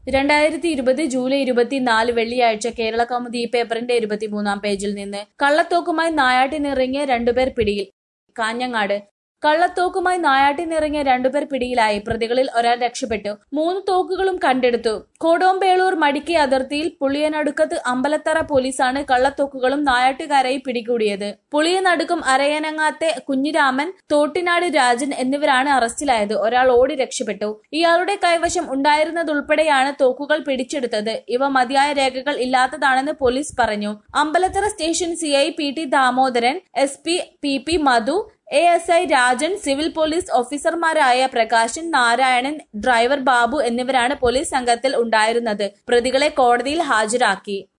രണ്ടായിരത്തി ഇരുപത് ജൂലൈ ഇരുപത്തിനാല് വെള്ളിയാഴ്ച കേരള കൗമുദി ഈ പേപ്പറിന്റെ ഇരുപത്തിമൂന്നാം പേജിൽ നിന്ന് കള്ളത്തോക്കുമായി നായാട്ടിനിറങ്ങിയ രണ്ടുപേർ പിടിയിൽ കാഞ്ഞങ്ങാട് കള്ളത്തോക്കുമായി നായാട്ടിനിറങ്ങിയ രണ്ടുപേർ പിടിയിലായി പ്രതികളിൽ ഒരാൾ രക്ഷപ്പെട്ടു മൂന്ന് തോക്കുകളും കണ്ടെടുത്തു കോടോമ്പേളൂർ മടിക്കി അതിർത്തിയിൽ പുളിയനടുക്കത്ത് അമ്പലത്തറ പോലീസാണ് കള്ളത്തോക്കുകളും നായാട്ടുകാരെയും പിടികൂടിയത് പുളിയനടുക്കം അരയനങ്ങാത്തെ കുഞ്ഞിരാമൻ തോട്ടിനാട് രാജൻ എന്നിവരാണ് അറസ്റ്റിലായത് ഒരാൾ ഓടി രക്ഷപ്പെട്ടു ഇയാളുടെ കൈവശം ഉണ്ടായിരുന്നതുൾപ്പെടെയാണ് തോക്കുകൾ പിടിച്ചെടുത്തത് ഇവ മതിയായ രേഖകൾ ഇല്ലാത്തതാണെന്ന് പോലീസ് പറഞ്ഞു Ambalathara station CI P T Damodaran S P P P Madhu A S I Rajan civil police ഓഫീസർമാരായ പ്രകാശൻ നാരായണൻ ഡ്രൈവർ ബാബു എന്നിവരാണ് പോലീസ് സംഘത്തിൽ ഉണ്ടായിരുന്നത് പ്രതികളെ കോടതിയിൽ ഹാജരാക്കി